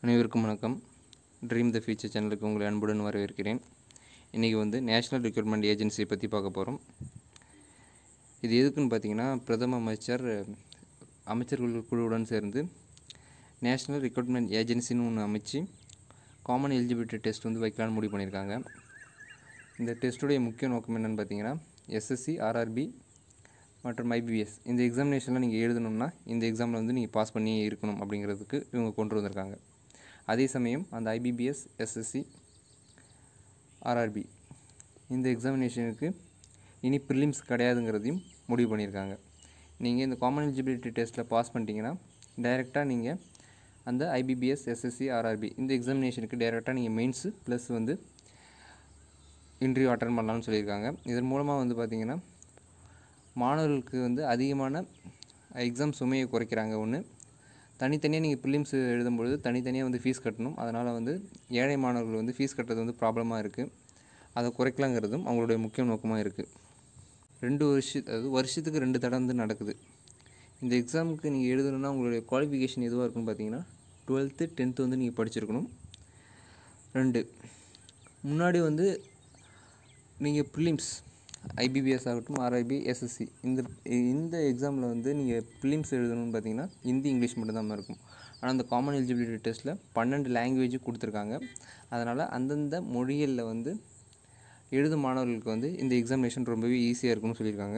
அனைவருக்கும் வணக்கம் dream the future சேனலுக்கு உங்களை அன்புடன் வரவேற்கிறேன் இன்றைக்கி வந்து நேஷ்னல் ரெக்ரூட்மெண்ட் ஏஜென்சி பற்றி பார்க்க போகிறோம் இது எதுக்குன்னு பார்த்தீங்கன்னா பிரதம அமைச்சர் அமைச்சர்கள் குழுவுடன் சேர்ந்து நேஷ்னல் ரெக்ரூட்மெண்ட் ஏஜென்சின்னு ஒன்று அமைச்சு காமன் எலிஜிபிலிட்டி டெஸ்ட் வந்து வைக்கலான்னு முடிவு பண்ணியிருக்காங்க இந்த டெஸ்ட்டுடைய முக்கிய நோக்கம் என்னென்னு பார்த்தீங்கன்னா எஸ்எஸ்சி ஆர்ஆர்பி மற்றும் ஐபிஎஸ் இந்த எக்ஸாமினேஷனில் நீங்கள் எழுதணும்னா இந்த எக்ஸாமில் வந்து நீங்கள் பாஸ் பண்ணி இருக்கணும் அப்படிங்கிறதுக்கு இவங்க கொண்டு வந்திருக்காங்க அதே சமயம் அந்த ஐபிபிஎஸ் எஸ்எஸ்சி ஆர்ஆர்பி இந்த எக்ஸாமினேஷனுக்கு இனி ப்ரிலிம்ஸ் கிடையாதுங்கிறதையும் முடிவு பண்ணியிருக்காங்க நீங்கள் இந்த காமன் எலிஜிபிலிட்டி டெஸ்ட்டில் பாஸ் பண்ணிட்டீங்கன்னா டைரெக்டாக நீங்கள் அந்த ஐபிபிஎஸ் எஸ்எஸ்சி ஆர்ஆர்பி இந்த எக்ஸாமினேஷனுக்கு டைரெக்டாக நீங்கள் மெயின்ஸு ப்ளஸ் வந்து இன்டர்வியூ அட்டன் பண்ணலாம்னு சொல்லியிருக்காங்க இதன் மூலமாக வந்து பார்த்திங்கன்னா மாணவர்களுக்கு வந்து அதிகமான எக்ஸாம் சுமையை குறைக்கிறாங்க ஒன்று தனித்தனியாக நீங்கள் ப்ரிலிம்ஸ் எழுதும்பொழுது தனித்தனியாக வந்து ஃபீஸ் கட்டணும் அதனால் வந்து ஏழை மாணவர்கள் வந்து ஃபீஸ் கட்டுறது வந்து ப்ராப்ளமாக இருக்குது அதை குறைக்கலாங்கிறதும் அவங்களுடைய முக்கிய நோக்கமாக இருக்குது ரெண்டு வருஷ அதாவது வருஷத்துக்கு ரெண்டு தடவை வந்து நடக்குது இந்த எக்ஸாமுக்கு நீங்கள் எழுதணுன்னா உங்களுடைய குவாலிஃபிகேஷன் எதுவாக இருக்குன்னு பார்த்தீங்கன்னா டுவெல்த்து டென்த்து வந்து நீங்கள் படிச்சிருக்கணும் ரெண்டு முன்னாடி வந்து நீங்கள் ப்ரிலிம்ஸ் ஐபிபிஎஸ் ஆகட்டும் ஆர்ஐபி எஸ்எஸ்சி இந்த இந்த எக்ஸாமில் வந்து நீங்கள் ப்ரிலிம்ஸ் எழுதணும்னு பார்த்தீங்கன்னா ஹிந்தி இங்கிலீஷ் மட்டும்தான் இருக்கும் ஆனால் அந்த காமன் எலிஜிபிலிட்டி டெஸ்ட்டில் பன்னெண்டு லாங்குவேஜ் கொடுத்துருக்காங்க அதனால் அந்தந்த மொழிகளில் வந்து எழுதும் மாணவர்களுக்கு வந்து இந்த எக்ஸாமினேஷன் ரொம்பவே ஈஸியாக இருக்கும்னு சொல்லியிருக்காங்க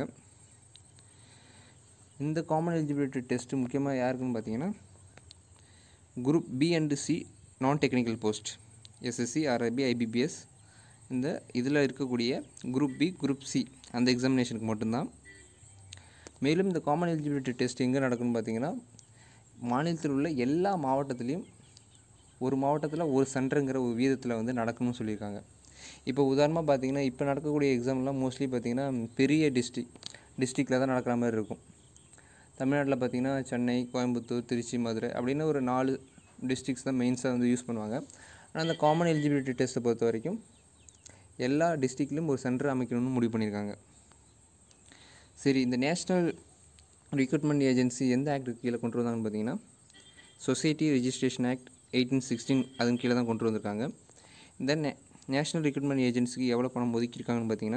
இந்த காமன் எலிஜிபிலிட்டி டெஸ்ட்டு முக்கியமாக யாருக்குன்னு பார்த்தீங்கன்னா group B and C non technical post SSC R I B IBPS இந்த இதில் இருக்கக்கூடிய குரூப் பி குரூப் சி அந்த எக்ஸாமினேஷனுக்கு மட்டும்தான் மேலும் இந்த காமன் எலிஜிபிலிட்டி டெஸ்ட் எங்கே நடக்குன்னு பார்த்தீங்கன்னா மாநிலத்தில் உள்ள எல்லா மாவட்டத்துலேயும் ஒரு மாவட்டத்தில் ஒரு சென்டருங்கிற ஒரு வீதத்தில் வந்து நடக்கணும்னு சொல்லியிருக்காங்க இப்போ உதாரணமாக பார்த்தீங்கன்னா இப்போ நடக்கக்கூடிய எக்ஸாம்லாம் மோஸ்ட்லி பார்த்திங்கன்னா பெரிய டிஸ்ட்ரிக் டிஸ்ட்ரிக்டில் தான் நடக்கிற மாதிரி இருக்கும் தமிழ்நாட்டில் பார்த்திங்கன்னா சென்னை கோயம்புத்தூர் திருச்சி மதுரை அப்படின்னு ஒரு நாலு டிஸ்ட்ரிக்ஸ் தான் மெயின்ஸாக வந்து யூஸ் பண்ணுவாங்க ஆனால் அந்த காமன் எலிஜிபிலிட்டி டெஸ்ட்டை பொறுத்த வரைக்கும் எல்லா டிஸ்ட்ரிக்ட்லேயும் ஒரு சென்டர் அமைக்கணும்னு முடிவு பண்ணியிருக்காங்க சரி இந்த நேஷ்னல் ரெக்ரூட்மெண்ட் ஏஜென்சி எந்த ஆக்ட் கீழே கொண்டு வந்தாங்கன்னு பார்த்தீங்கன்னா society registration act eighteen sixteen அதன் கீழே தான் கொண்டு வந்திருக்காங்க இந்த நே நேஷ்னல் ரெக்ரூட்மெண்ட் ஏஜென்சிக்கு எவ்வளோ பணம் ஒதுக்கியிருக்காங்கன்னு பார்த்தீங்கன்னா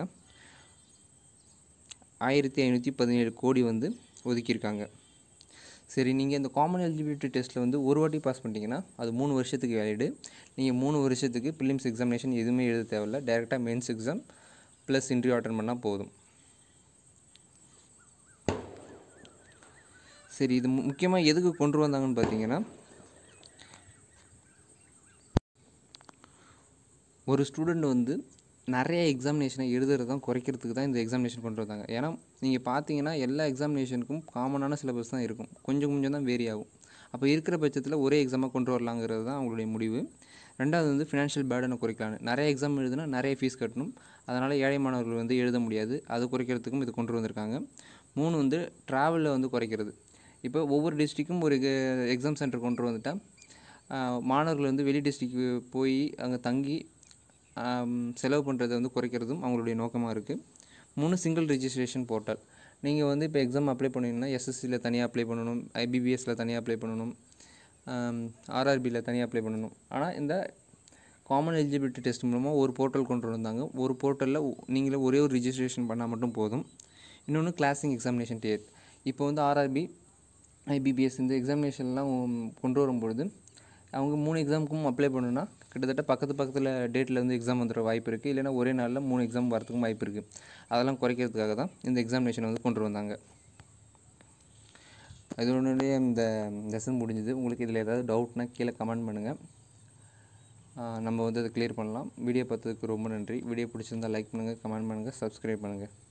ஆயிரத்தி ஐநூற்றி பதினேழு கோடி வந்து ஒதுக்கியிருக்காங்க சரி நீங்கள் இந்த காமன் எலிஜிபிலிட்டி டெஸ்ட்டில் வந்து ஒரு வாட்டி பாஸ் பண்ணிட்டீங்கன்னா அது மூணு வருஷத்துக்கு வேலிடு நீங்கள் மூணு வருஷத்துக்கு ப்ரிலிம்ஸ் எக்ஸாமினேஷன் எதுவுமே எழுத தேவையில்ல டேரெக்டாக mains exam plus interview attend பண்ணால் போதும் சரி இது முக்கியமாக எதுக்கு கொண்டு வந்தாங்கன்னு பார்த்தீங்கன்னா ஒரு ஸ்டூடெண்ட் வந்து நிறைய எக்ஸாமினேஷனை எழுதுறது தான் குறைக்கிறதுக்கு தான் இந்த எக்ஸாமினேஷன் கொண்டு வந்தாங்க ஏன்னா நீங்கள் பார்த்தீங்கன்னா எல்லா எக்ஸாமினேஷனுக்கும் காமனான சிலபஸ் தான் இருக்கும் கொஞ்சம் கொஞ்சம் தான் வேரி ஆகும் அப்போ இருக்கிற பட்சத்தில் ஒரே எக்ஸாமாக கொண்டு வரலாங்கிறது தான் அவங்களுடைய முடிவு ரெண்டாவது வந்து ஃபினான்ஷியல் பேர்டனை குறைக்கலான்னு நிறைய எக்ஸாம் எழுதுனா நிறைய ஃபீஸ் கட்டணும் அதனால் ஏழை மாணவர்கள் வந்து எழுத முடியாது அது குறைக்கிறதுக்கும் இது கொண்டு வந்திருக்காங்க மூணு வந்து ட்ராவலில் வந்து குறைக்கிறது இப்போ ஒவ்வொரு டிஸ்ட்ரிக்கும் ஒரு எக்ஸாம் சென்டர் கொண்டு வந்துட்டால் மாணவர்கள் வந்து வெளி டிஸ்ட்ரிக்கு போய் அங்கே தங்கி செலவு பண்ணுறதை வந்து குறைக்கிறதும் அவங்களுடைய நோக்கமாக இருக்குது மூணு சிங்கிள் ரிஜிஸ்ட்ரேஷன் போர்ட்டல் நீங்கள் வந்து இப்போ எக்ஸாம் அப்ளை பண்ணிங்கன்னா எஸ்எஸ்சியில் தனியாக அப்ளை பண்ணணும் ஐபிபிஎஸில் தனியாக அப்ளை பண்ணணும் ஆர்ஆர்பியில் தனியாக அப்ளை பண்ணணும் ஆனால் இந்த காமன் எலிஜிபிலிட்டி டெஸ்ட் மூலமாக ஒரு போர்ட்டல் கொண்டு வந்தாங்க ஒரு போர்ட்டலில் நீங்களே ஒரே ஒரு ரிஜிஸ்ட்ரேஷன் பண்ணால் மட்டும் போதும் இன்னொன்று கிளாஸிங் எக்ஸாமினேஷன் டேட் இப்போ வந்து ஆர்ஆர்பி ஐபிபிஎஸ் இந்த எக்ஸாமினேஷன்லாம் கொண்டு வரும்பொழுது அவங்க மூணு எக்ஸாமுக்கும் அப்ளை பண்ணுன்னா கிட்டத்தட்ட பக்கத்து பக்கத்தில் டேட்டில் வந்து எக்ஸாம் வந்துட வாய்ப்பு இருக்குது இல்லைனா ஒரே நாளில் மூணு எக்ஸாம் வரதுக்கும் வாய்ப்பு இருக்குது அதெல்லாம் குறைக்கிறதுக்காக தான் இந்த எக்ஸாமினேஷன் வந்து கொண்டு வந்தாங்க இதனுடைய இந்த லெசன் முடிஞ்சது உங்களுக்கு இதில் ஏதாவது டவுட்னா கீழே கமெண்ட் பண்ணுங்கள் நம்ம வந்து அதை கிளியர் பண்ணலாம் வீடியோ பார்த்ததுக்கு ரொம்ப நன்றி வீடியோ பிடிச்சிருந்தால் லைக் பண்ணுங்கள் கமெண்ட் பண்ணுங்கள் சப்ஸ்கிரைப் பண்ணுங்கள்